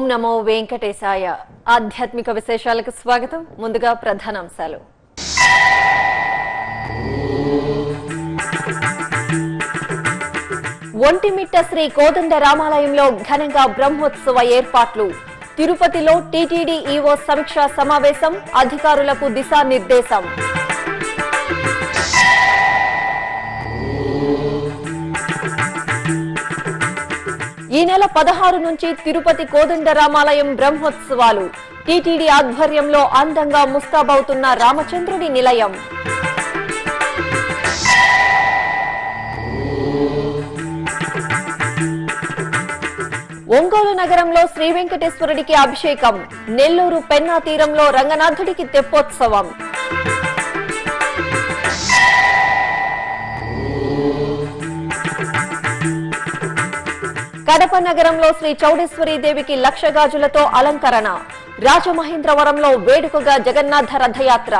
నమో వెంకటేశాయ ఆధ్యాత్మిక విశేషాలకు స్వాగతం ముందుగా ప్రధానాంశాలు ఒంటిమిట్ట శ్రీ కోదండ రామాలయంలో ఘనంగా బ్రహ్మోత్సవ ఏర్పాట్లు తిరుపతిలో టీటీడీ ఈవో సమీక్షా సమావేశం అధికారులకు దిశానిర్దేశం ఈ నెల పదహారు నుంచి తిరుపతి కోదండ రామాలయం బ్రహ్మోత్సవాలు టీటీడీ ఆధ్వర్యంలో అందంగా ముస్తాబవుతున్న రామచంద్రుడి నిలయం ఒంగోలు నగరంలో శ్రీ వెంకటేశ్వరుడికి అభిషేకం నెల్లూరు పెన్నా తీరంలో రంగనాథుడికి తెప్పోత్సవం కడప నగరంలో శ్రీ చౌడేశ్వరి దేవికి లక్ష గాజులతో అలంకరణ రాజమహేంద్రవరంలో వేడుకగా జగన్నాథ రథయాత్ర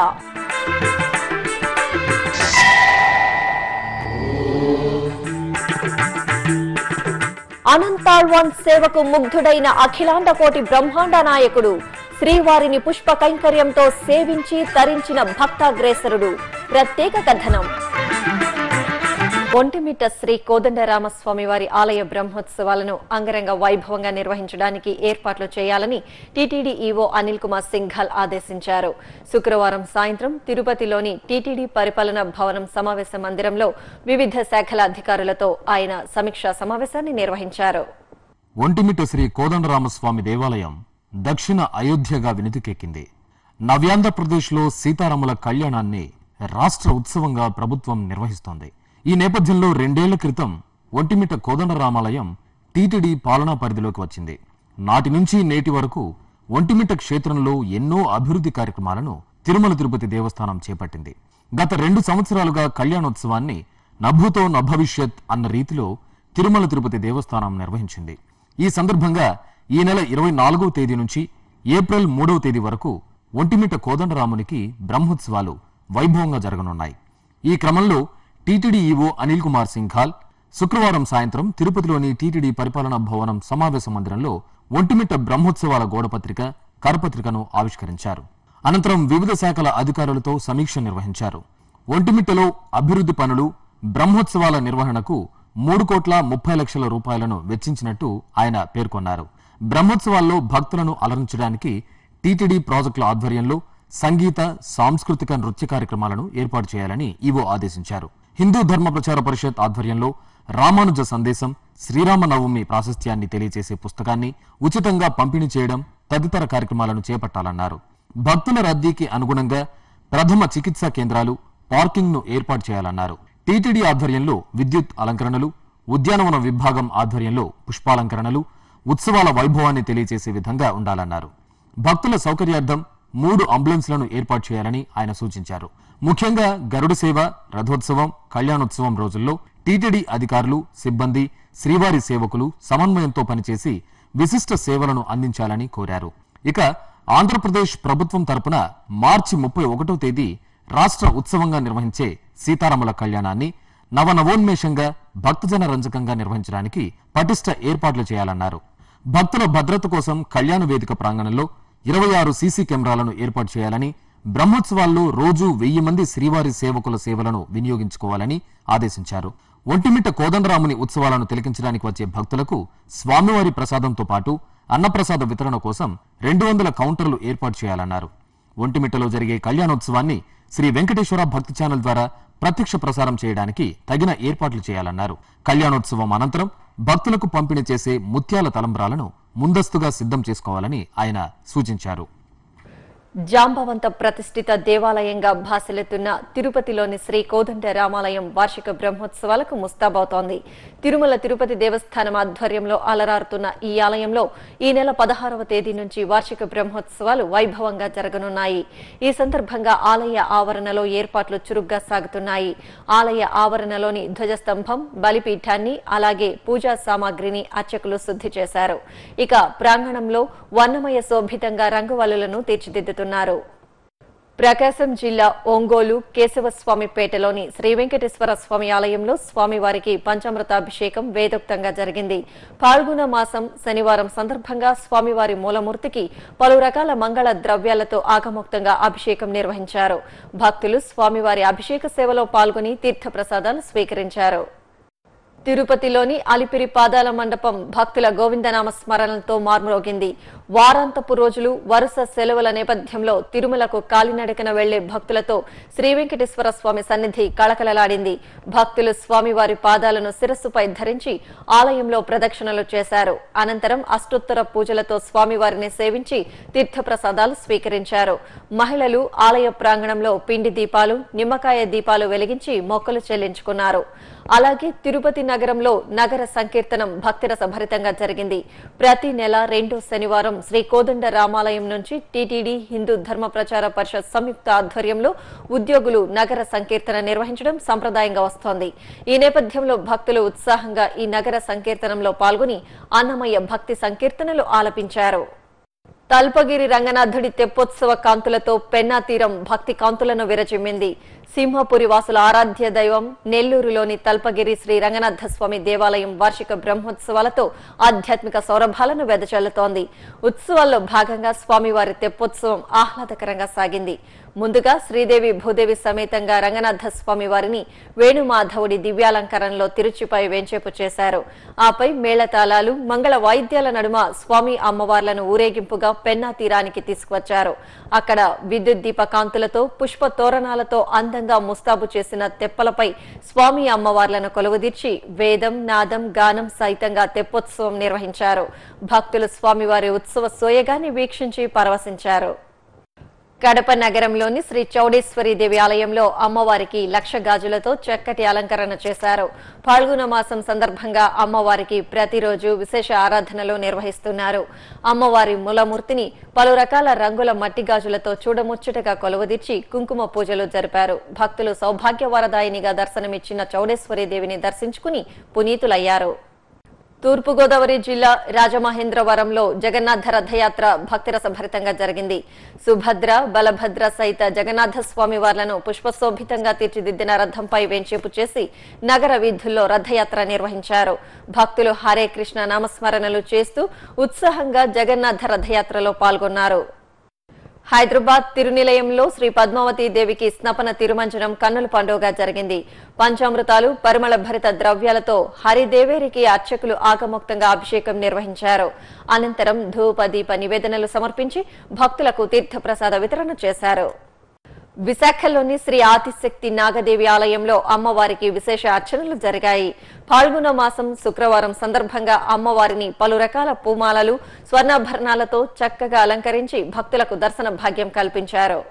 అనంతాళ్వాన్ సేవకు ముగ్ధుడైన అఖిలాండ కోటి బ్రహ్మాండ నాయకుడు శ్రీవారిని పుష్ప కైంకర్యంతో సేవించి తరించిన భక్తాగ్రేసరుడు ప్రత్యేక కథనం ఒంటిమిట్ట శ్రీ కోదండరామస్వామి వారి ఆలయ బ్రహ్మోత్సవాలను అంగరంగ వైభవంగా నిర్వహించడానికి ఏర్పాట్లు చేయాలని టీటీడీ ఈవో అనిల్ కుమార్ సింఘాల్ ఆదేశించారు శుక్రవారం సాయంత్రం తిరుపతిలోని టీటీడీ పరిపాలన భవనం సమావేశ మందిరంలో వివిధ శాఖల అధికారులతో ఆయన సమీక్షా సమావేశాన్ని నిర్వహించారు ఒంటిమిట్ట శ్రీ కోదండరామస్వామి దేవాలయం దక్షిణ అయోధ్యగా వినితికెక్కింది నవ్యాంధ్రప్రదేశ్లో సీతారాముల కళ్యాణాన్ని రాష్ట్ర ఉత్సవంగా ప్రభుత్వం నిర్వహిస్తోంది ఈ నేపథ్యంలో రెండేళ్ల క్రితం ఒంటిమిట్ట కోదండరామాలయం టీటీడీ పాలనా పరిధిలోకి వచ్చింది నాటి నుంచి నేటి వరకు ఒంటిమిట్ట క్షేత్రంలో ఎన్నో అభివృద్ధి కార్యక్రమాలను తిరుమల తిరుపతి దేవస్థానం చేపట్టింది గత రెండు సంవత్సరాలుగా కళ్యాణోత్సవాన్ని నభూతో నభవిష్యత్ అన్న రీతిలో తిరుమల తిరుపతి దేవస్థానం నిర్వహించింది ఈ సందర్భంగా ఈ నెల ఇరవై నాలుగవ తేదీ నుంచి ఏప్రిల్ మూడవ తేదీ వరకు ఒంటిమిట్ట కోదండరామునికి బ్రహ్మోత్సవాలు వైభవంగా జరగనున్నాయి ఈ క్రమంలో టీటీడీ ఈవో అనిల్ కుమార్ సింఘాల్ శుక్రవారం సాయంత్రం తిరుపతిలోని టీటీడీ పరిపాలనా భవనం సమావేశ మందిరంలో ఒంటిమిట్ట బ్రహ్మోత్సవాల గోడపత్రిక కరపత్రికను ఆవిష్కరించారు అనంతరం వివిధ శాఖల అధికారులతో సమీక్ష నిర్వహించారు ఒంటిమిట్టలో అభివృద్ధి పనులు బ్రహ్మోత్సవాల నిర్వహణకు మూడు కోట్ల ముప్పై లక్షల రూపాయలను వెచ్చించినట్టు ఆయన పేర్కొన్నారు బ్రహ్మోత్సవాల్లో భక్తులను అలరించడానికి టీటీడీ ప్రాజెక్టుల ఆధ్వర్యంలో సంగీత సాంస్కృతిక నృత్య కార్యక్రమాలను ఏర్పాటు చేయాలని ఈవో ఆదేశించారు హిందూ ధర్మ ప్రచార పరిషత్ ఆధ్వర్యంలో రామానుజ సందేశం శ్రీరామ నవమి ప్రాశస్త్యాన్ని తెలియజేసే పుస్తకాన్ని ఉచితంగా పంపిణీ చేయడం తదితర కార్యక్రమాలను చేపట్టాలన్నారు భక్తుల రద్దీకి అనుగుణంగా ప్రథమ చికిత్సా కేంద్రాలు పార్కింగ్ ను ఏర్పాటు చేయాలన్నారు టీటీడీ ఆధ్వర్యంలో విద్యుత్ అలంకరణలు ఉద్యానవన విభాగం ఆధ్వర్యంలో పుష్పాలంకరణలు ఉత్సవాల వైభవాన్ని తెలియజేసే విధంగా ఉండాలన్నారు భక్తుల సౌకర్యార్థం మూడు అంబులెన్స్లను ఏర్పాటు చేయాలని ఆయన సూచించారు ముఖ్యంగా గరుడ సేవ రథోత్సవం కళ్యాణోత్సవం రోజుల్లో టీటీడీ అధికారులు సిబ్బంది శ్రీవారి సేవకులు సమన్వయంతో పనిచేసి విశిష్ట సేవలను అందించాలని కోరారు ఇక ఆంధ్రప్రదేశ్ ప్రభుత్వం తరపున మార్చి ముప్పై ఒకటో తేదీ రాష్ట్ర ఉత్సవంగా నిర్వహించే సీతారాముల కళ్యాణాన్ని నవనవోన్మేషంగా భక్తజన రంజకంగా నిర్వహించడానికి పటిష్ట ఏర్పాట్లు చేయాలన్నారు భక్తుల భద్రత కోసం కళ్యాణ వేదిక ప్రాంగణంలో ఇరవై ఆరు సీసీ కెమెరాలను ఏర్పాటు చేయాలని బ్రహ్మోత్సవాల్లో రోజు వెయ్యి మంది శ్రీవారి సేవకుల సేవలను వినియోగించుకోవాలని ఆదేశించారు ఒంటిమిట్ట కోదండరాముని ఉత్సవాలను తిలకించడానికి వచ్చే భక్తులకు స్వామివారి ప్రసాదంతో పాటు అన్నప్రసాద వితరణ కోసం రెండు వందల కౌంటర్లు ఏర్పాటు చేయాలన్నారు ఒంటిమిట్టలో జరిగే కళ్యాణోత్సవాన్ని శ్రీ వెంకటేశ్వర భక్తి ఛానల్ ద్వారా ప్రత్యక్ష ప్రసారం చేయడానికి తగిన ఏర్పాట్లు చేయాలన్నారు కళ్యాణోత్సవం అనంతరం భక్తులకు పంపిణీ చేసే ముత్యాల తలంబ్రాలను ముందస్తుగా సిద్ధం చేసుకోవాలని ఆయన సూచించారు జాంబవంత ప్రతిష్ఠిత దేవాలయంగా భాసలెత్తున్న తిరుపతిలోని శ్రీ కోదండ రామాలయం వార్షిక బ్రహ్మోత్సవాలకు ముస్తాబవుతోంది తిరుమల తిరుపతి దేవస్థానం ఆధ్వర్యంలో అలరారుతున్న ఈ ఆలయంలో ఈ నెల పదహారవ తేదీ నుంచి వార్షిక బ్రహ్మోత్సవాలు వైభవంగా జరగనున్నాయి ఈ సందర్భంగా ఆలయ ఆవరణలో ఏర్పాట్లు చురుగ్గా సాగుతున్నాయి ఆలయ ఆవరణలోని ధ్వజస్తంభం బలిపీఠాన్ని అలాగే పూజా సామాగ్రిని అర్చకులు శుద్ధి చేశారు ఇక ప్రాంగణంలో వర్ణమయ శోభితంగా రంగువల్లులను తీర్చిదిద్దుతున్నారు ప్రకాశం జిల్లా ఒంగోలు కేశవస్వామిపేటలోని శ్రీ వెంకటేశ్వర స్వామి ఆలయంలో స్వామివారికి పంచామృతాభిషేకం వేదోక్తంగా జరిగింది పాల్గొన మాసం శనివారం సందర్భంగా స్వామివారి మూలమూర్తికి పలు రకాల మంగళ ద్రవ్యాలతో ఆగమోక్తంగా అభిషేకం నిర్వహించారు భక్తులు స్వామివారి అభిషేక సేవలో పాల్గొని తీర్థప్రసాదాలు స్వీకరించారు తిరుపతిలోని అలిపిరి పాదాల మండపం భక్తుల గోవిందనామ స్మరణలతో మార్మోగింది వారాంతపు రోజులు వరుస సెలవుల నేపథ్యంలో తిరుమలకు కాలినడకన వెళ్లే భక్తులతో శ్రీ వెంకటేశ్వర స్వామి సన్నిధి కళకళలాడింది భక్తులు స్వామివారి పాదాలను శిరస్సుపై ధరించి ఆలయంలో ప్రదక్షిణలు చేశారు అనంతరం అష్టోత్తర పూజలతో స్వామివారిని సేవించి తీర్థప్రసాదాలు స్వీకరించారు మహిళలు ఆలయ ప్రాంగణంలో పిండి దీపాలు నిమ్మకాయ దీపాలు వెలిగించి మొక్కలు చెల్లించుకున్నారు అలాగే తిరుపతి నగరంలో నగర సంకీర్తనం భక్తిరస భరితంగా జరిగింది ప్రతి నెల రెండో శనివారం శ్రీ కోదండ రామాలయం నుంచి టీటీడీ హిందూ ధర్మ ప్రచార పరిషత్ సంయుక్త ఆధ్వర్యంలో ఉద్యోగులు నగర సంకీర్తన నిర్వహించడం సంప్రదాయంగా వస్తోంది ఈ నేపథ్యంలో భక్తులు ఉత్సాహంగా ఈ నగర సంకీర్తనంలో పాల్గొని అన్నమయ్య భక్తి సంకీర్తనలు ఆలపించారు తల్పగిరి రంగనాథుడి తెప్పోత్సవ కాంతులతో పెన్నా తీరం భక్తి కాంతులను విరచిమ్మింది సింహపురి వాసుల ఆరాధ్య దైవం నెల్లూరులోని తల్పగిరి శ్రీ రంగనాథ స్వామి దేవాలయం వార్షిక బ్రహ్మోత్సవాలతో ఆధ్యాత్మిక సౌరభాలను వెదజల్లుతోంది ఉత్సవాల్లో భాగంగా స్వామివారి తెప్పోత్సవం ఆహ్లాదకరంగా సాగింది ముందుగా శ్రీదేవి భూదేవి సమేతంగా రంగనాథ స్వామి వారిని వేణుమాధవుడి దివ్యాలంకరణలో తిరుచిపై వెంచేపు చేశారు ఆపై మేళతాళాలు మంగళ వాయిద్యాల నడుమ స్వామి అమ్మవార్లను ఊరేగింపుగా పెన్నా తీరానికి తీసుకువచ్చారు అక్కడ విద్యుత్ దీప కాంతులతో పుష్ప తోరణాలతో అందంగా ముస్తాబు చేసిన తెప్పలపై స్వామి అమ్మవార్లను కొలువుదీర్చి వేదం నాదం గానం సైతంగా తెప్పోత్సవం నిర్వహించారు భక్తులు స్వామివారి ఉత్సవ సోయగాన్ని వీక్షించి పరవశించారు కడప నగరంలోని శ్రీ చౌడేశ్వరి దేవి ఆలయంలో అమ్మవారికి లక్ష గాజులతో చక్కటి అలంకరణ చేశారు పాల్గొన మాసం సందర్భంగా అమ్మవారికి ప్రతిరోజు విశేష ఆరాధనలు నిర్వహిస్తున్నారు అమ్మవారి మూలమూర్తిని పలు రకాల రంగుల మట్టి గాజులతో చూడముచ్చటగా కొలువదీర్చి కుంకుమ పూజలు జరిపారు భక్తులు సౌభాగ్యవరదాయినిగా దర్శనమిచ్చిన చౌడేశ్వరి దేవిని దర్శించుకుని పునీతులయ్యారు తూర్పుగోదావరి జిల్లా రాజమహేంద్రవరంలో జగన్నాథ రథయాత్ర భక్తిరస భరితంగా జరిగింది సుభద్ర బలభద్ర సహిత జగన్నాథ స్వామి వార్లను పుష్పశోభితంగా తీర్చిదిద్దిన రథంపై వెంచేపు చేసి నగర వీధుల్లో రథయాత్ర నిర్వహించారు భక్తులు హరే కృష్ణ నామస్మరణలు చేస్తూ ఉత్సాహంగా జగన్నాథ రథయాత్రలో పాల్గొన్నారు హైదరాబాద్ తిరునిలయంలో శ్రీ పద్మావతి దేవికి స్నపన తిరుమంజనం కన్నుల పండుగగా జరిగింది పంచామృతాలు పరిమళ భరిత ద్రవ్యాలతో హరిదేవేరికి అర్చకులు ఆగమోక్తంగా అభిషేకం నిర్వహించారు అనంతరం ధూప దీప నివేదనలు సమర్పించి భక్తులకు తీర్థప్రసాద వితరణ చేశారు విశాఖలోని శ్రీ ఆదిశక్తి నాగదేవి ఆలయంలో అమ్మవారికి విశేష అర్చనలు జరిగాయి పాల్గొన మాసం శుక్రవారం సందర్భంగా అమ్మవారిని పలు రకాల పూమాలలు స్వర్ణాభరణాలతో చక్కగా అలంకరించి భక్తులకు దర్శన భాగ్యం కల్పించారు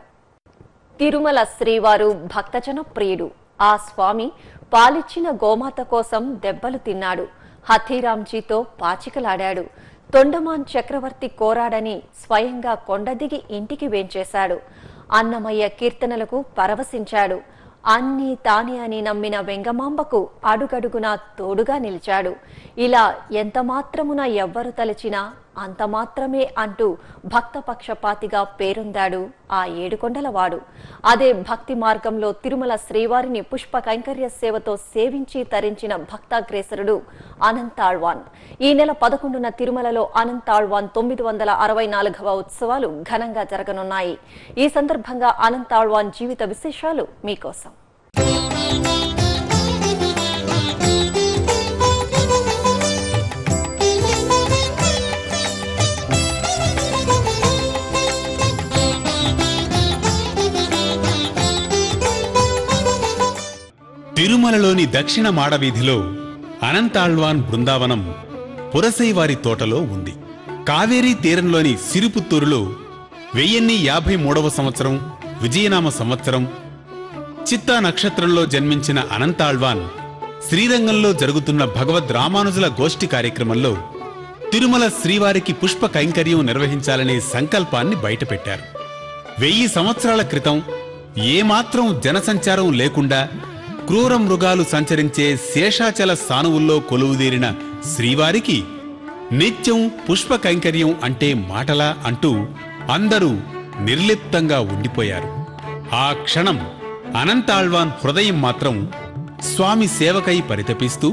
తిరుమల శ్రీవారు భక్తజన ప్రియుడు ఆ స్వామి పాలిచ్చిన గోమాత కోసం దెబ్బలు తిన్నాడు హథీరాంజీతో పాచికలాడాడు తొండమాన్ చక్రవర్తి కోరాడని స్వయంగా కొండదిగి ఇంటికి వేంచేశాడు అన్నమయ్య కీర్తనలకు పరవశించాడు అన్నీ తానే అని నమ్మిన వెంగమాంబకు అడుగడుగునా తోడుగా నిలిచాడు ఇలా ఎంత మాత్రమున ఎవ్వరు తలచినా అంత మాత్రమే అంటూ భక్త పక్షపాతిగా పేరొందాడు ఆ ఏడుకొండలవాడు అదే భక్తి మార్గంలో తిరుమల శ్రీవారిని పుష్ప కైంకర్య సేవతో సేవించి తరించిన భక్తాగ్రేసరుడు అనంతాళ్వాన్ ఈ నెల పదకొండున తిరుమలలో అనంతాళ్వాన్ తొమ్మిది వందల అరవై నాలుగవ ఉత్సవాలు ఘనంగా జరగనున్నాయి ఈ సందర్భంగా అనంతాళ్వాన్ జీవిత విశేషాలు మీకోసం తిరుమలలోని దక్షిణ మాడవీధిలో అనంతాళ్వాన్ బృందావనం పురసైవారి తోటలో ఉంది కావేరీ తీరంలోని సిరిపుత్తూరులో వెయ్యిన్ని యాభై మూడవ సంవత్సరం విజయనామ సంవత్సరం చిత్తా నక్షత్రంలో జన్మించిన అనంతాళ్వాన్ శ్రీరంగంలో జరుగుతున్న భగవద్ రామానుజుల గోష్ఠి కార్యక్రమంలో తిరుమల శ్రీవారికి పుష్ప కైంకర్యం నిర్వహించాలనే సంకల్పాన్ని బయటపెట్టారు వెయ్యి సంవత్సరాల క్రితం ఏమాత్రం జనసంచారం లేకుండా క్రూర మృగాలు సంచరించే శేషాచల సానువుల్లో కొలువుదీరిన శ్రీవారికి నిత్యం పుష్ప కైంకర్యం అంటే మాటలా అంటూ అందరూ నిర్లిప్తంగా ఉండిపోయారు ఆ క్షణం అనంతాళ్వాన్ హృదయం మాత్రం స్వామి సేవకై పరితపిస్తూ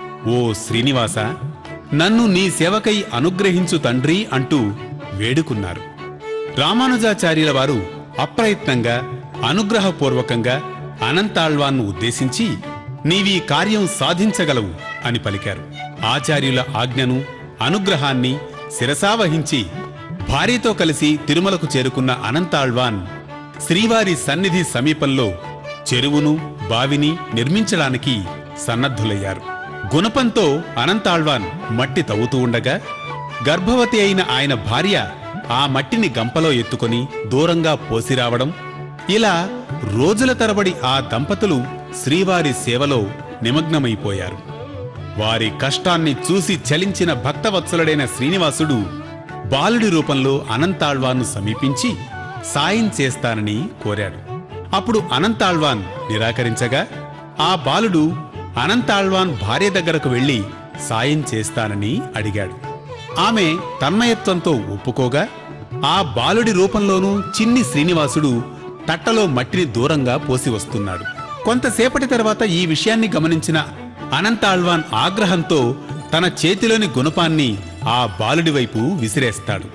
ఓ శ్రీనివాస నన్ను నీ సేవకై అనుగ్రహించు తండ్రి అంటూ వేడుకున్నారు రామానుజాచార్యుల వారు అప్రయత్నంగా అనుగ్రహపూర్వకంగా అనంతాళ్వాన్ను ఉద్దేశించి నీవీ కార్యం సాధించగలవు అని పలికారు ఆచార్యుల ఆజ్ఞను అనుగ్రహాన్ని శిరసావహించి భార్యతో కలిసి తిరుమలకు చేరుకున్న అనంతాళ్వాన్ శ్రీవారి సన్నిధి సమీపంలో చెరువును బావిని నిర్మించడానికి సన్నద్ధులయ్యారు గుణపంతో అనంతాళ్వాన్ మట్టి తవ్వుతూ ఉండగా గర్భవతి అయిన ఆయన భార్య ఆ మట్టిని గంపలో ఎత్తుకొని దూరంగా పోసిరావడం ఇలా రోజుల తరబడి ఆ దంపతులు శ్రీవారి సేవలో నిమగ్నమైపోయారు వారి కష్టాన్ని చూసి చలించిన భక్తవత్సలుడైన శ్రీనివాసుడు బాలుడి రూపంలో అనంతాళ్వాన్ను సమీపించి సాయం చేస్తానని కోరాడు అప్పుడు అనంతాళ్వాన్ నిరాకరించగా ఆ బాలుడు అనంతాళ్వాన్ భార్య దగ్గరకు వెళ్లి సాయం చేస్తానని అడిగాడు ఆమె తన్మయత్వంతో ఒప్పుకోగా ఆ బాలుడి రూపంలోనూ చిన్ని శ్రీనివాసుడు తట్టలో మట్టిని దూరంగా పోసి వస్తున్నాడు కొంతసేపటి తర్వాత ఈ విషయాన్ని గమనించిన అనంతాళ్వాన్ ఆగ్రహంతో తన చేతిలోని గుణపాన్ని ఆ బాలుడి వైపు విసిరేస్తాడు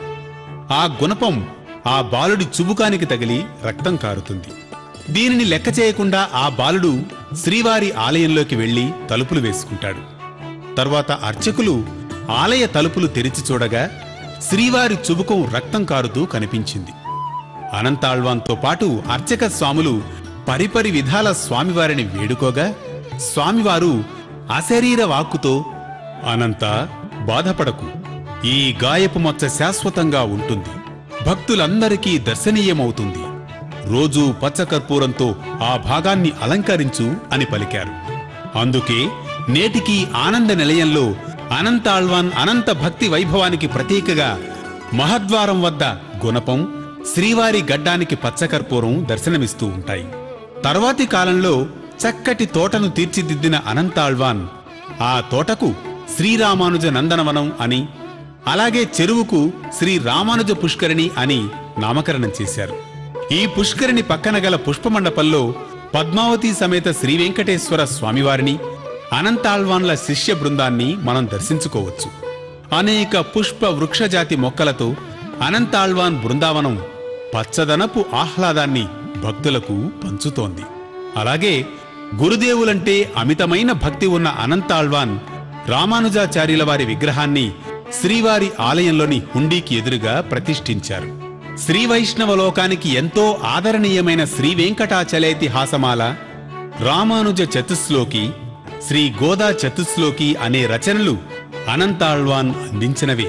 ఆ గుణపం ఆ బాలుడి చుబుకానికి తగిలి రక్తం కారుతుంది దీనిని లెక్క చేయకుండా ఆ బాలుడు శ్రీవారి ఆలయంలోకి వెళ్లి తలుపులు వేసుకుంటాడు తర్వాత అర్చకులు ఆలయ తలుపులు తెరిచి చూడగా శ్రీవారి చుబుకం రక్తం కారుతూ కనిపించింది అనంతాళ్వాన్తో పాటు అర్చక స్వాములు పరిపరి విధాల స్వామివారిని వేడుకోగా స్వామివారు అశరీర వాక్కుతో అనంత బాధపడకు ఈ గాయపు మచ్చ శాశ్వతంగా ఉంటుంది భక్తులందరికీ దర్శనీయమవుతుంది రోజూ పచ్చకర్పూరంతో ఆ భాగాన్ని అలంకరించు అని పలికారు అందుకే నేటికి ఆనంద నిలయంలో అనంతాళ్వాన్ అనంత భక్తి వైభవానికి ప్రతీకగా మహద్వారం వద్ద గుణపం శ్రీవారి గడ్డానికి పచ్చకర్పూరం దర్శనమిస్తూ ఉంటాయి తర్వాతి కాలంలో చక్కటి తోటను తీర్చిదిద్దిన అనంతాళ్వాన్ ఆ తోటకు శ్రీరామానుజ నందనవనం అని అలాగే చెరువుకు శ్రీ రామానుజ పుష్కరిణి అని నామకరణం చేశారు ఈ పుష్కరిణి పక్కన గల పుష్పమండపంలో పద్మావతి సమేత శ్రీ వెంకటేశ్వర స్వామివారిని అనంతాళ్వాన్ల శిష్య బృందాన్ని మనం దర్శించుకోవచ్చు అనేక పుష్ప వృక్షజాతి మొక్కలతో అనంతాళ్వాన్ బృందావనం పచ్చదనపు ఆహ్లాదాన్ని భక్తులకు పంచుతోంది అలాగే గురుదేవులంటే అమితమైన భక్తి ఉన్న అనంతాళ్వాన్ రామానుజాచార్యుల వారి విగ్రహాన్ని శ్రీవారి ఆలయంలోని హుండీకి ఎదురుగా ప్రతిష్ఠించారు శ్రీ వైష్ణవ లోకానికి ఎంతో ఆదరణీయమైన శ్రీ వెంకటాచలేతి హాసమాల రామానుజ చతుస్లోకి శ్రీ గోదా చతుస్లోకి అనే రచనలు అనంతాళ్వాన్ అందించినవే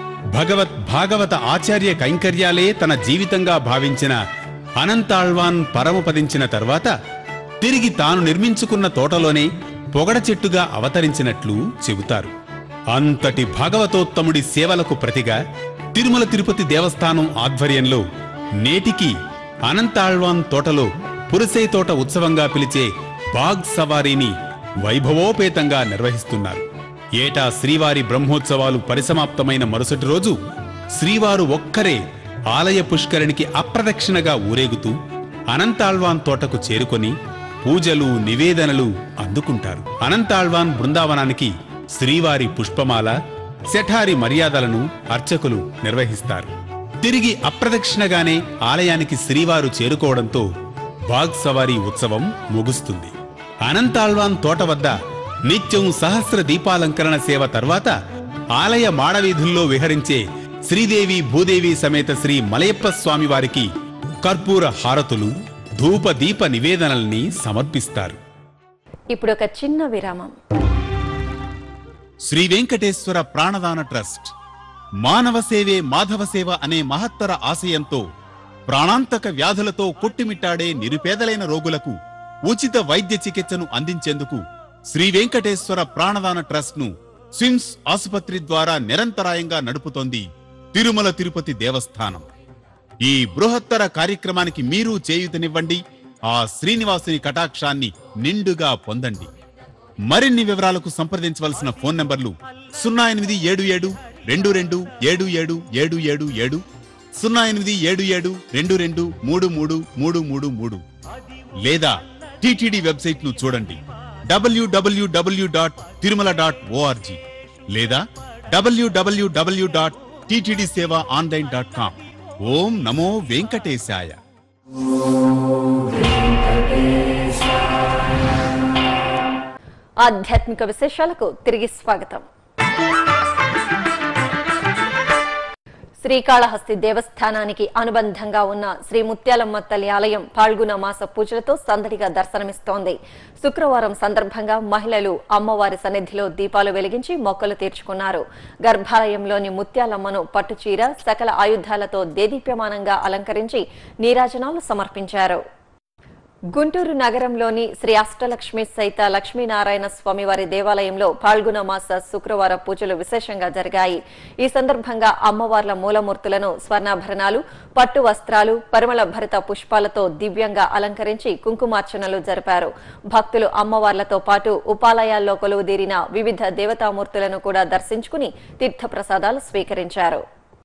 భగవత్ భాగవత ఆచార్య కైంకర్యాలే తన జీవితంగా భావించిన అనంతాళ్వాన్ పరమపదించిన తర్వాత తిరిగి తాను నిర్మించుకున్న తోటలోనే పొగడ చెట్టుగా అవతరించినట్లు చెబుతారు అంతటి భాగవతోత్తముడి సేవలకు ప్రతిగా తిరుమల తిరుపతి దేవస్థానం ఆధ్వర్యంలో నేటికి అనంతాళ్వాన్ తోటలో పురసై తోట ఉత్సవంగా పిలిచే బాగ్ సవారీని వైభవోపేతంగా నిర్వహిస్తున్నారు ఏటా శ్రీవారి బ్రహ్మోత్సవాలు పరిసమాప్తమైన మరుసటి రోజు శ్రీవారు ఒక్కరే ఆలయ పుష్కరిణికి అప్రదక్షిణగా ఊరేగుతూ అనంతాళ్వాన్ తోటకు చేరుకొని పూజలు నివేదనలు అందుకుంటారు అనంతాళ్వాన్ బృందావనానికి శ్రీవారి పుష్పమాల శఠారి మర్యాదలను అర్చకులు నిర్వహిస్తారు తిరిగి అప్రదక్షిణగానే ఆలయానికి శ్రీవారు చేరుకోవడంతో బాగ్ సవారీ ఉత్సవం ముగుస్తుంది అనంతాళ్వాన్ తోట వద్ద నిత్యం సహస్ర దీపాలంకరణ సేవ తర్వాత ఆలయ మాడవీధుల్లో విహరించే శ్రీదేవి భూదేవి సమేత శ్రీ మలయప్ప స్వామి వారికి కర్పూర హారతులు ధూప దీప నివేదనల్ని సమర్పిస్తారు ఇప్పుడు ఒక చిన్న విరామం శ్రీ వెంకటేశ్వర ప్రాణదాన ట్రస్ట్ మానవ సేవే మాధవ సేవ అనే మహత్తర ఆశయంతో ప్రాణాంతక వ్యాధులతో కొట్టుమిట్టాడే నిరుపేదలైన రోగులకు ఉచిత వైద్య చికిత్సను అందించేందుకు శ్రీ వెంకటేశ్వర ప్రాణదాన ట్రస్ట్ ను స్విమ్స్ ఆసుపత్రి ద్వారా నిరంతరాయంగా నడుపుతోంది తిరుమల తిరుపతి దేవస్థానం ఈ బృహత్తర కార్యక్రమానికి మీరు చేయూతనివ్వండి ఆ శ్రీనివాసుని కటాక్షాన్ని నిండుగా పొందండి మరిన్ని వివరాలకు సంప్రదించవలసిన ఫోన్ నంబర్లు సున్నా ఎనిమిది ఏడు ఏడు రెండు రెండు ఏడు ఏడు ఏడు ఏడు ఏడు సున్నా ఎనిమిది ఏడు ఏడు రెండు రెండు మూడు మూడు మూడు మూడు మూడు లేదా టిటిడి వెబ్సైట్ ను చూడండి W W W dot Tirumala dot O R G లేదా W W W dot TTD seva online dot com ఓం నమో వెంకటేశాయ ఆధ్యాత్మిక విశేషాలకు తిరిగి స్వాగతం శ్రీకాళహస్తి దేవస్థానానికి అనుబంధంగా ఉన్న శ్రీ ముత్యాలమ్మ తల్లి ఆలయం పాల్గొన మాస పూజలతో సందడిగా దర్శనమిస్తోంది శుక్రవారం సందర్భంగా మహిళలు అమ్మవారి సన్నిధిలో దీపాలు వెలిగించి మొక్కలు తీర్చుకున్నారు గర్భాలయంలోని ముత్యాలమ్మను పట్టుచీర సకల ఆయుధాలతో దేదీప్యమానంగా అలంకరించి నీరాజనాలు సమర్పించారు గుంటూరు నగరంలోని శ్రీ అష్టలక్ష్మి సైత లక్ష్మీనారాయణ స్వామివారి దేవాలయంలో పాల్గొన మాస శుక్రవార పూజలు విశేషంగా జరిగాయి ఈ సందర్భంగా అమ్మవార్ల మూలమూర్తులను స్వర్ణాభరణాలు పట్టు వస్త్రాలు పరిమళ భరిత పుష్పాలతో దివ్యంగా అలంకరించి కుంకుమార్చనలు జరిపారు భక్తులు అమ్మవార్లతో పాటు ఉపాలయాల్లో కొలువుదీరిన వివిధ దేవతామూర్తులను కూడా దర్శించుకుని తీర్థప్రసాదాలు స్వీకరించారు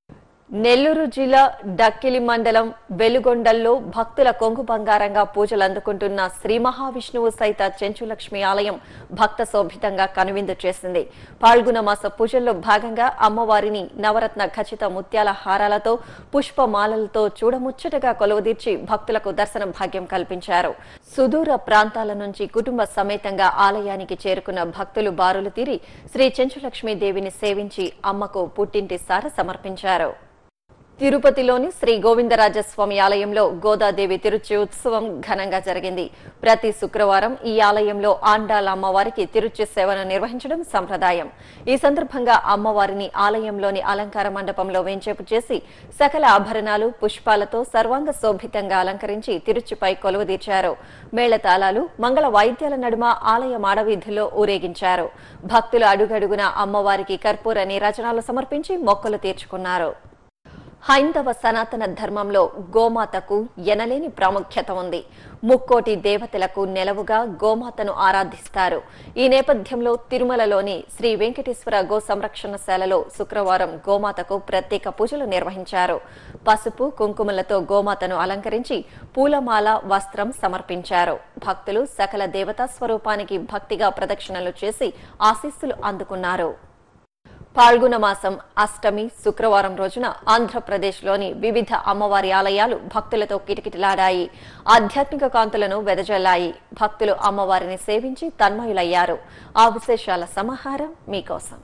నెల్లూరు జిల్లా డక్కిలి మండలం వెలుగొండల్లో భక్తుల కొంగు బంగారంగా పూజలు అందుకుంటున్న శ్రీ మహావిష్ణువు సైత చెంచులక్ష్మి ఆలయం భక్త శోభితంగా కనువిందు చేసింది పాల్గొన మాస పూజల్లో భాగంగా అమ్మవారిని నవరత్న ఖచ్చిత ముత్యాల హారాలతో పుష్పమాలలతో చూడముచ్చటగా కొలువుదీర్చి భక్తులకు దర్శన భాగ్యం కల్పించారు సుదూర ప్రాంతాల నుంచి కుటుంబ సమేతంగా ఆలయానికి చేరుకున్న భక్తులు బారులు తీరి శ్రీ చెంచులక్ష్మీ దేవిని సేవించి అమ్మకు పుట్టింటి సార సమర్పించారు తిరుపతిలోని శ్రీ గోవిందరాజస్వామి ఆలయంలో గోదాదేవి తిరుచి ఉత్సవం ఘనంగా జరిగింది ప్రతి శుక్రవారం ఈ ఆలయంలో ఆండాల అమ్మవారికి తిరుచి సేవను నిర్వహించడం సంప్రదాయం ఈ సందర్భంగా అమ్మవారిని ఆలయంలోని అలంకార మండపంలో వేంచేపు చేసి సకల ఆభరణాలు పుష్పాలతో సర్వాంగ శోభితంగా అలంకరించి తిరుచిపై కొలువుదీర్చారు మేళతాళాలు మంగళ వాయిద్యాల నడుమ ఆలయ మాడవీధుల్లో ఊరేగించారు భక్తులు అడుగడుగున అమ్మవారికి కర్పూర నీరాజనాలు సమర్పించి మొక్కలు తీర్చుకున్నారు హైందవ సనాతన ధర్మంలో గోమాతకు ఎనలేని ప్రాముఖ్యత ఉంది ముక్కోటి దేవతలకు నెలవుగా గోమాతను ఆరాధిస్తారు ఈ నేపథ్యంలో తిరుమలలోని శ్రీ వెంకటేశ్వర గో సంరక్షణశాలలో శుక్రవారం గోమాతకు ప్రత్యేక పూజలు నిర్వహించారు పసుపు కుంకుమలతో గోమాతను అలంకరించి పూలమాల వస్త్రం సమర్పించారు భక్తులు సకల దేవతా స్వరూపానికి భక్తిగా ప్రదక్షిణలు చేసి ఆశీస్సులు అందుకున్నారు పాల్గొన మాసం అష్టమి శుక్రవారం రోజున ఆంధ్రప్రదేశ్లోని వివిధ అమ్మవారి ఆలయాలు భక్తులతో కిటకిటలాడాయి ఆధ్యాత్మిక కాంతులను వెదజల్లాయి భక్తులు అమ్మవారిని సేవించి తన్మయులయ్యారు ఆ విశేషాల సమాహారం మీకోసం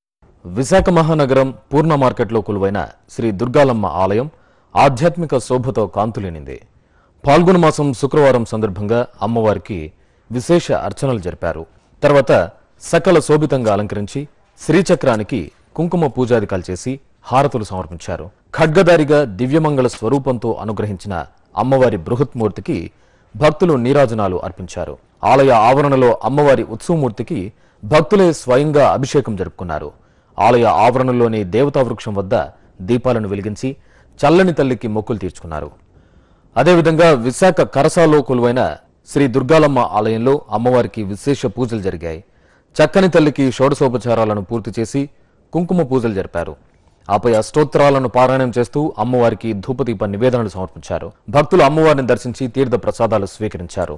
విశాఖ మహానగరం పూర్ణ మార్కెట్లో కొలువైన శ్రీ దుర్గాలమ్మ ఆలయం ఆధ్యాత్మిక శోభతో కాంతులేనింది పాల్గొన మాసం శుక్రవారం సందర్భంగా అమ్మవారికి విశేష అర్చనలు జరిపారు తర్వాత సకల శోభితంగా అలంకరించి శ్రీచక్రానికి కుంకుమ పూజాదికాలు చేసి హారతులు సమర్పించారు ఖడ్గదారిగా దివ్యమంగళ స్వరూపంతో అనుగ్రహించిన అమ్మవారి బృహత్మూర్తికి భక్తులు నీరాజనాలు అర్పించారు ఆలయ ఆవరణలో అమ్మవారి ఉత్సవమూర్తికి భక్తులే స్వయంగా అభిషేకం జరుపుకున్నారు ఆలయ ఆవరణలోని దేవతా వృక్షం వద్ద దీపాలను వెలిగించి చల్లని తల్లికి మొక్కులు తీర్చుకున్నారు అదేవిధంగా విశాఖ కరసాలో కొలువైన శ్రీ దుర్గాలమ్మ ఆలయంలో అమ్మవారికి విశేష పూజలు జరిగాయి చక్కని తల్లికి షోడశోపచారాలను పూర్తి చేసి కుంకుమ పూజలు జరిపారు ఆపై అష్టోత్తరాలను పారాయణం చేస్తూ అమ్మవారికి ధూపదీప నివేదనలు సమర్పించారు భక్తులు అమ్మవారిని దర్శించి తీర్థ ప్రసాదాలు స్వీకరించారు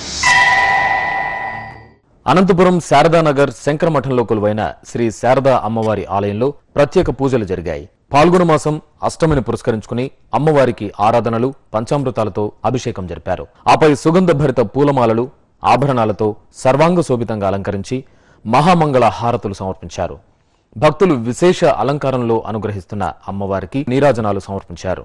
అనంతపురం శారదానగర్ శంకరమఠంలో కొలువైన శ్రీ శారదా అమ్మవారి ఆలయంలో ప్రత్యేక పూజలు జరిగాయి పాల్గొన మాసం అష్టమిని పురస్కరించుకుని అమ్మవారికి ఆరాధనలు పంచామృతాలతో అభిషేకం జరిపారు ఆపై సుగంధ భరిత పూలమాలలు ఆభరణాలతో సర్వాంగ శోభితంగా అలంకరించి మహామంగళ హారతులు సమర్పించారు భక్తులు విశేష అలంకారంలో అనుగ్రహిస్తున్న అమ్మవారికి నీరాజనాలు సమర్పించారు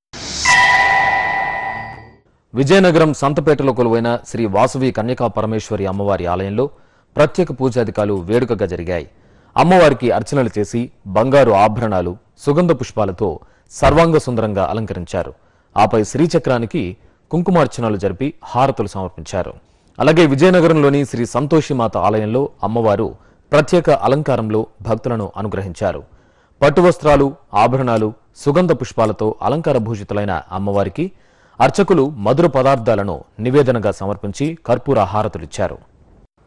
విజయనగరం సంతపేటలో కొలువైన శ్రీ వాసవి కన్యకా పరమేశ్వరి అమ్మవారి ఆలయంలో ప్రత్యేక పూజాధికాలు వేడుకగా జరిగాయి అమ్మవారికి అర్చనలు చేసి బంగారు ఆభరణాలు సుగంధ పుష్పాలతో సర్వాంగ సుందరంగా అలంకరించారు ఆపై శ్రీచక్రానికి కుంకుమార్చనలు జరిపి హారతులు సమర్పించారు అలాగే విజయనగరంలోని శ్రీ సంతోషిమాత ఆలయంలో అమ్మవారు ప్రత్యేక అలంకారంలో భక్తులను అనుగ్రహించారు పట్టు వస్త్రాలు ఆభరణాలు సుగంధ పుష్పాలతో అలంకార భూషితులైన అమ్మవారికి అర్చకులు మధుర పదార్థాలను నివేదనగా సమర్పించి కర్పూర హారతులిచ్చారు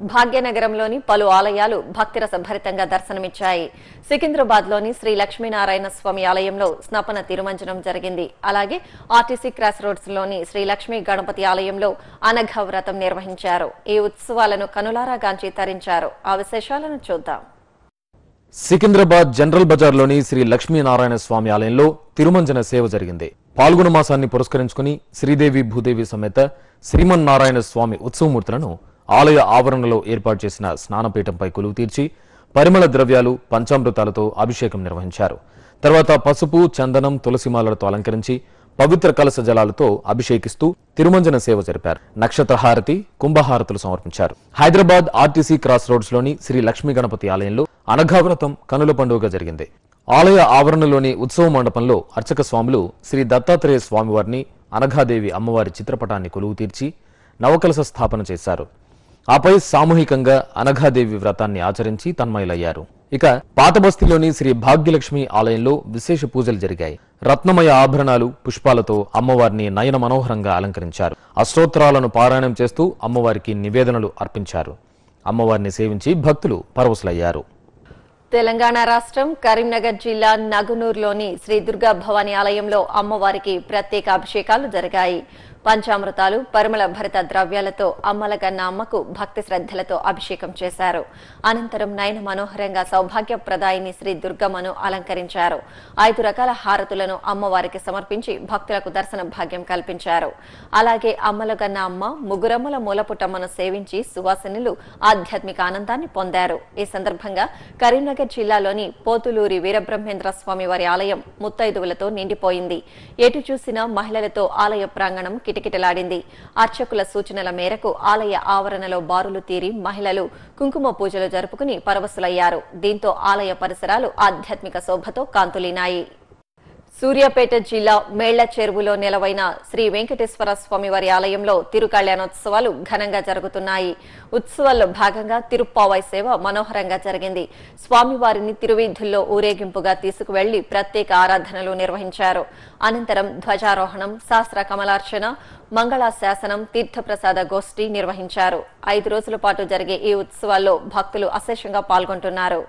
భాగ్యనగరంలోని పలు ఆలయాలు భక్తిరస భరితంగా దర్శనమిచ్చాయి సికింద్రాబాద్ లోని శ్రీ లక్ష్మీనారాయణ స్వామి ఆలయంలో స్నపన తిరుమంజనం జరిగింది అలాగే ఆర్టీసీ క్రాస్ రోడ్స్ లోని శ్రీ లక్ష్మీ గణపతి ఆలయంలో అనఘ వ్రతం నిర్వహించారు ఈ ఉత్సవాలను కనులారా గాంచి తరించారు ఆ విశేషాలను చూద్దాం సికింద్రాబాద్ జనరల్ బజార్లోని శ్రీ లక్ష్మీనారాయణ స్వామి ఆలయంలో తిరుమంజన సేవ జరిగింది పాల్గొన మాసాన్ని పురస్కరించుకుని శ్రీదేవి భూదేవి సమేత శ్రీమన్నారాయణ స్వామి ఉత్సవమూర్తులను ఆలయ ఆవరణలో ఏర్పాటు చేసిన స్నానపీఠంపై కొలువు తీర్చి పరిమళ ద్రవ్యాలు పంచామృతాలతో అభిషేకం నిర్వహించారు తర్వాత పసుపు చందనం తులసిమాలలతో అలంకరించి పవిత్ర కలశ జలాలతో అభిషేకిస్తూ తిరుమంజన సేవ జరిపారు నక్షత్ర హారతి కుంభహారతులు సమర్పించారు హైదరాబాద్ ఆర్టీసీ క్రాస్ రోడ్స్ లోని శ్రీ లక్ష్మీ గణపతి ఆలయంలో అనఘావ్రతం కనుల పండుగ జరిగింది ఆలయ ఆవరణలోని ఉత్సవ మండపంలో అర్చక స్వాములు శ్రీ దత్తాత్రేయ స్వామివారిని అనఘాదేవి అమ్మవారి చిత్రపటాన్ని కొలువు తీర్చి నవకలశ స్థాపన చేశారు ఆపై సామూహికంగా అనఘాదేవి వ్రతాన్ని ఆచరించి తన్మయులయ్యారు ఇక పాతబస్తీలోని శ్రీ భాగ్యలక్ష్మి ఆలయంలో విశేష పూజలు జరిగాయి రత్నమయ ఆభరణాలు పుష్పాలతో అమ్మవారిని నయన మనోహరంగా అలంకరించారు అష్టోత్తరాలను పారాయణం చేస్తూ అమ్మవారికి నివేదనలు అర్పించారు అమ్మవారిని సేవించి భక్తులు పరవశులయ్యారు తెలంగాణ రాష్ట్రం కరీంనగర్ జిల్లా నగునూరులోని శ్రీ దుర్గా భవానీ ఆలయంలో అమ్మవారికి ప్రత్యేక అభిషేకాలు జరిగాయి పంచామృతాలు పరిమళ భరిత ద్రవ్యాలతో అమ్మలగన్న అమ్మకు భక్తి శ్రద్ధలతో అభిషేకం చేశారు అనంతరం నయన మనోహరంగా సౌభాగ్యప్రదాయిని శ్రీ దుర్గమ్మను అలంకరించారు ఐదు రకాల హారతులను అమ్మవారికి సమర్పించి భక్తులకు దర్శన భాగ్యం కల్పించారు అలాగే అమ్మలగన్న అమ్మ ముగ్గురమ్మల మూలపుటమ్మను సేవించి సువాసినులు ఆధ్యాత్మిక ఆనందాన్ని పొందారు ఈ సందర్భంగా కరీంనగర్ జిల్లాలోని పోతులూరి వీరబ్రహ్మేంద్ర స్వామి వారి ఆలయం ముత్తైదువులతో నిండిపోయింది ఎటు చూసినా మహిళలతో ఆలయ ప్రాంగణం కిటకిటలాడింది అర్చకుల సూచనల మేరకు ఆలయ ఆవరణలో బారులు తీరి మహిళలు కుంకుమ పూజలు జరుపుకుని పరవశులయ్యారు దీంతో ఆలయ పరిసరాలు ఆధ్యాత్మిక శోభతో కాంతులీనాయి సూర్యాపేట జిల్లా మేళ్ల చెరువులో నెలవైన శ్రీ వెంకటేశ్వర స్వామి వారి ఆలయంలో తిరుకళ్యాణోత్సవాలు ఘనంగా జరుగుతున్నాయి ఉత్సవాల్లో భాగంగా తిరుప్పావై సేవ మనోహరంగా జరిగింది స్వామివారిని తిరువీధుల్లో ఊరేగింపుగా తీసుకువెళ్లి ప్రత్యేక ఆరాధనలు నిర్వహించారు అనంతరం ధ్వజారోహణం శాస్త్ర కమలార్చన మంగళాశాసనం తీర్థప్రసాద గోష్ఠి నిర్వహించారు ఐదు రోజుల పాటు జరిగే ఈ ఉత్సవాల్లో భక్తులు అశేషంగా పాల్గొంటున్నారు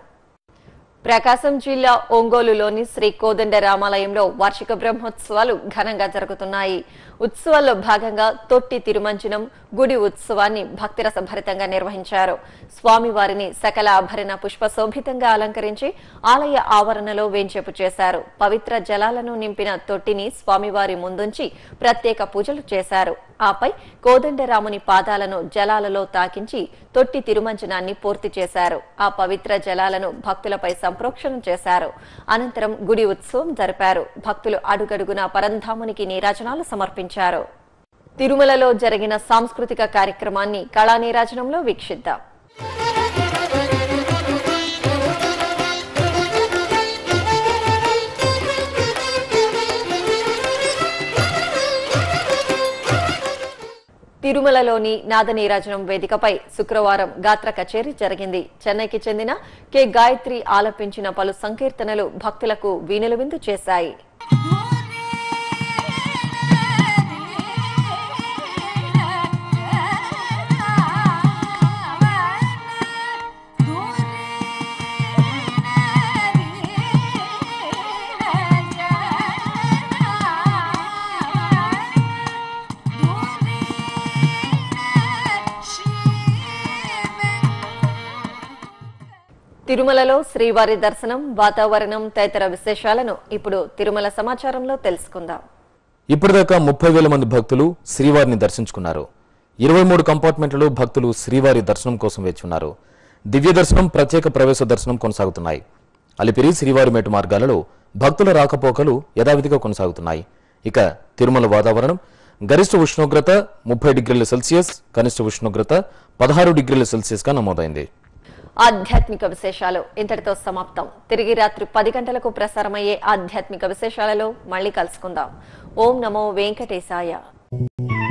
ప్రకాశం జిల్లా ఒంగోలులోని శ్రీ కోదండ రామాలయంలో వార్షిక బ్రహ్మోత్సవాలు ఘనంగా జరుగుతున్నాయి ఉత్సవాల్లో భాగంగా తొట్టి తిరుమంజనం గుడి ఉత్సవాన్ని భక్తిరస భరితంగా నిర్వహించారు స్వామివారిని సకల ఆభరణ పుష్పశోభితంగా అలంకరించి ఆలయ ఆవరణలో వేంచేపు చేశారు పవిత్ర జలాలను నింపిన తొట్టిని స్వామివారి ముందుంచి ప్రత్యేక పూజలు చేశారు ఆపై కోదండరాముని పాదాలను జలాలలో తాకించి తొట్టి తిరుమంజనాన్ని పూర్తి చేశారు ఆ పవిత్ర జలాలను భక్తులపై సంప్రోక్షణం చేశారు అనంతరం గుడి ఉత్సవం జరిపారు భక్తులు అడుగడుగున పరంధామునికి నీరాజనాలు సమర్పించారు తిరుమలలో జరిగిన సాంస్కృతిక కార్యక్రమాన్ని కళా నీరాజనంలో వీక్షిద్దాం తిరుమలలోని నాదనీరాజనం వేదికపై శుక్రవారం గాత్ర కచేరీ జరిగింది చెన్నైకి చెందిన కె గాయత్రి ఆలపించిన పలు సంకీర్తనలు భక్తులకు వీణుల విందు చేశాయి తిరుమలలో శ్రీవారి దర్శనం వాతావరణం తదితర విశేషాలను ఇప్పుడు తిరుమల సమాచారంలో తెలుసుకుందాం ఇప్పటిదాకా ముప్పై వేల మంది భక్తులు శ్రీవారిని దర్శించుకున్నారు ఇరవై మూడు కంపార్ట్మెంట్లలో భక్తులు శ్రీవారి దర్శనం కోసం వేచి ఉన్నారు దివ్య దర్శనం ప్రత్యేక ప్రవేశ దర్శనం కొనసాగుతున్నాయి అలిపిరి శ్రీవారి మేటు మార్గాలలో భక్తుల రాకపోకలు యథావిధిగా కొనసాగుతున్నాయి ఇక తిరుమల వాతావరణం గరిష్ట ఉష్ణోగ్రత ముప్పై డిగ్రీల సెల్సియస్ కనిష్ట ఉష్ణోగ్రత పదహారు డిగ్రీల సెల్సియస్ గా నమోదైంది ఆధ్యాత్మిక విశేషాలు ఇంతటితో సమాప్తం తిరిగి రాత్రి పది గంటలకు ప్రసారమయ్యే ఆధ్యాత్మిక విశేషాలలో మళ్ళీ కలుసుకుందాం ఓం నమో వెంకటేశాయ